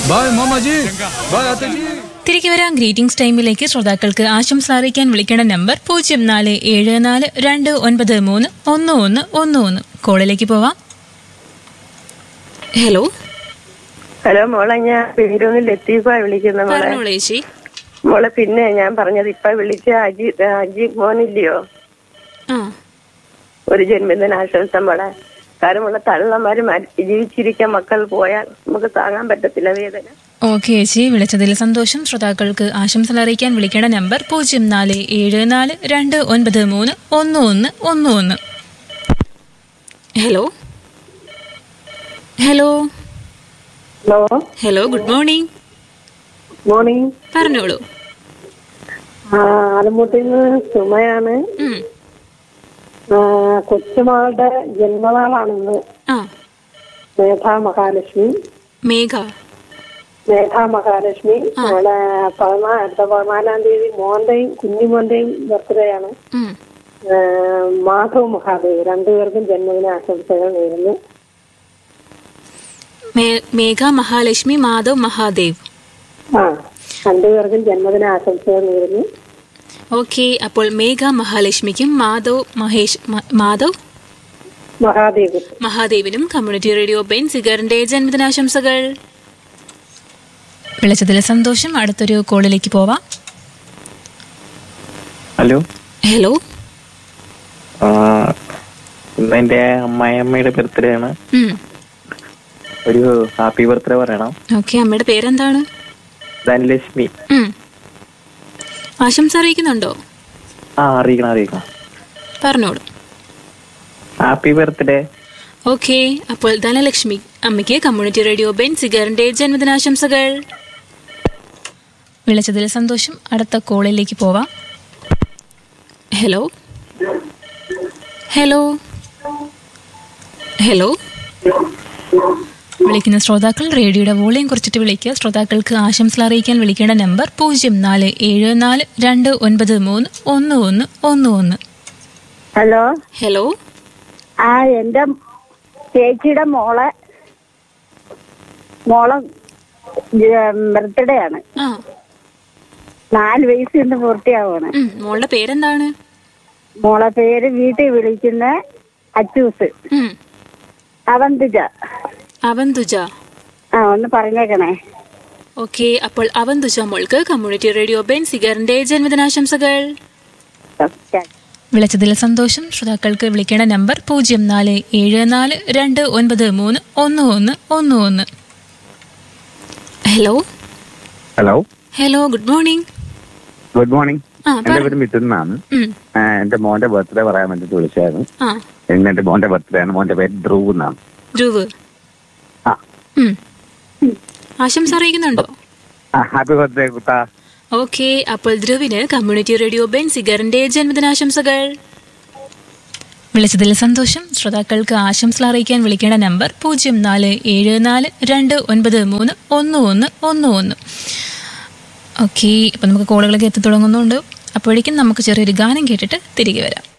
Bye मामा जी bye आते जी തിരികെ വരാം ഗ്രീറ്റിംഗ്സ് ടൈമിലേക്ക് ശ്രോതാക്കൾക്ക് ആശംസ അറിയിക്കാൻ വിളിക്കേണ്ട നമ്പർ പൂജ്യം നാല് ഏഴ് നാല് രണ്ട് ഒൻപത് മൂന്ന് ഒന്ന് ഒന്ന് ഒന്ന് ഒന്ന് കോളിലേക്ക് പോവാം ഹലോ ഹലോ മോളെ ഞാൻ പേരൊന്ന് ലത്തീഫ വിളിക്കുന്ന മോളെ പറഞ്ഞോളൂ ചേച്ചി മോളെ പിന്നെ ഞാൻ പറഞ്ഞത് ഇപ്പൊ വിളിച്ച അജി അജി മോനില്ലയോ ആ ഒരു ജന്മദിന ആശംസ മോളെ കാര്യമുള്ള തള്ളമാര് മരി- ജീവിച്ചിരിക്കാൻ മക്കൾ പോയാൽ നമുക്ക് താങ്ങാൻ പറ്റത്തില്ല വേദന ഓക്കെ ചേച്ചി വിളിച്ചതിൽ സന്തോഷം ശ്രോതാക്കൾക്ക് ആശംസകൾ അറിയിക്കാൻ വിളിക്കേണ്ട നമ്പർ പൂജ്യം നാല് ഏഴ് നാല് രണ്ട് ഒൻപത് മൂന്ന് ഒന്ന് ഒന്ന് ഒന്ന് ഒന്ന് hello hello hello hello good morning morning പറഞ്ഞോളൂ ആലമുട്ടിൽ നിന്ന് സുമയാണ് ഉം. ആ, കൊച്ചുമകളുടെ ജന്മനാളാണിന്ന് ആ മേധാ മഹാലക്ഷ്മി മേഘ മേധാ മഹാലക്ഷ്മി അവിടെ പതിനാ അടുത്ത പതിനാലാം തീയതി മോന്റെയും കുഞ്ഞുമോന്റെയും ബർത്ത്ഡേ ആണ് ഉം. ആ, മാധവ് മഹാദേവ് രണ്ടുപേർക്കും ജന്മദിന ആശംസകൾ നേരുന്നു മേ- മേഘ മഹാലക്ഷ്മി മാധവ് മഹാദേവ് ആ രണ്ടുപേർക്കും ജന്മദിന ആശംസകൾ നേരുന്നു ഓക്കെ അപ്പോൾ മേഘ മഹാലക്ഷ്മിക്കും മാധവ് മഹേഷ് മ- മാധവ് മഹാദേവ് മഹാദേവിനും കമ്മ്യൂണിറ്റി റേഡിയോ ബെൻ സിഗറിന്റെ ജന്മദിനാശംസകൾ വിളിച്ചതിൽ സന്തോഷം അടുത്തൊരു കോളിലേക്ക് പോവാം ഹലോ ഹലോ ആ, ഇന്ന് എന്റെ അമ്മായിയമ്മയുടെ ബർത്ത്ഡേ ആണ് ഒരു ഹാപ്പി ബർത്ത്ഡേ പറയണം ഓക്കെ അമ്മയുടെ പേരെന്താണ് ധനലക്ഷ്മി ഉം. ആശംസ അറിയിക്കുന്നുണ്ടോ ആ അറിയിക്കണം അറിയിക്കണം പറഞ്ഞോളൂ ഹാപ്പി ബർത്ത്ഡേ ഓക്കെ അപ്പോൾ ധനലക്ഷ്മി അമ്മയ്ക്ക് കമ്മ്യൂണിറ്റി റേഡിയോ ബെൻ സിഗറിന്റെ ജന്മദിനാശംസകൾ വിളിച്ചതിൽ സന്തോഷം അടുത്ത കോളിലേക്ക് പോവാം ഹലോ ഹലോ ഹലോ വിളിക്കുന്ന ശ്രോതാക്കൾ റേഡിയോയുടെ വോളിയം കുറച്ചിട്ട് വിളിക്കുക ശ്രോതാക്കൾക്ക് ആശംസകൾ അറിയിക്കാൻ വിളിക്കേണ്ട നമ്പർ പൂജ്യം നാല് ഏഴ് നാല് രണ്ട് ഒൻപത് മൂന്ന് ഒന്ന് ഒന്ന് ഒന്ന് ഒന്ന് ഹലോ ഹലോ ആ എന്റെ ചേച്ചിയുടെ മോളെ മോളെ ബർത്ത്ഡേ ആണ് ആ നാല് വയസ്സ് ഇന്ന് പൂർത്തിയാവാണ് ഉം, മോളുടെ പേരെന്താണ് മോളെ പേര് വീട്ടിൽ വിളിക്കുന്ന അച്ചൂസ് ഉം. അവന്തിജ അവന്തുജ ആ ഒന്ന് പറഞ്ഞേക്കണേ ഓക്കെ അപ്പോൾ അവന്തുജ മോൾക്ക് കമ്മ്യൂണിറ്റി റേഡിയോ ബെൻ സിഗറിന്റെ ജന്മദിനാശംസകൾ വിളിച്ചതിൽ സന്തോഷം ശ്രോതാക്കൾക്ക് വിളിക്കേണ്ട നമ്പർ പൂജ്യം നാല് ഏഴ് നാല് രണ്ട് ഒൻപത് മൂന്ന് ഒന്ന് ഒന്ന് ഒന്ന് ഒന്ന് hello hello hello good morning good morning ആ എന്റെ പേര് മിഥുൻ എന്നാണ് ഉം, ആ, എന്റെ മോന്റെ ബർത്ത്ഡേ പറയാൻ വേണ്ടിട്ട് വിളിച്ചായിരുന്നു ആ ഇന്ന് എന്റെ മോന്റെ ബർത്ത്ഡേ ആണ് മോന്റെ പേര് ധ്രുവ് എന്നാണ് ധ്രുവ് ആ ഉം. ആശംസ അറിയിക്കുന്നുണ്ടോ ഹാപ്പി ബർത്ത്ഡേ കുട്ടാ ഓക്കെ അപ്പോൾ ധ്രുവിന് കമ്മ്യൂണിറ്റി റേഡിയോ ബെൻ സിഗറിന്റെ ജന്മദിനാശംസകൾ വിളിച്ചതിൽ സന്തോഷം ശ്രോതാക്കൾക്ക് ആശംസകൾ അറിയിക്കാൻ വിളിക്കേണ്ട നമ്പർ പൂജ്യം നാല് ഏഴ് നാല് രണ്ട് ഒൻപത് മൂന്ന് ഒന്ന് ഒന്ന് ഒന്ന് ഒന്ന് ഓക്കെ അപ്പം നമുക്ക് കോളുകളൊക്കെ എത്തി തുടങ്ങുന്നുണ്ട് അപ്പോഴേക്കും നമുക്ക് ചെറിയൊരു ഗാനം കേട്ടിട്ട് തിരികെ വരാം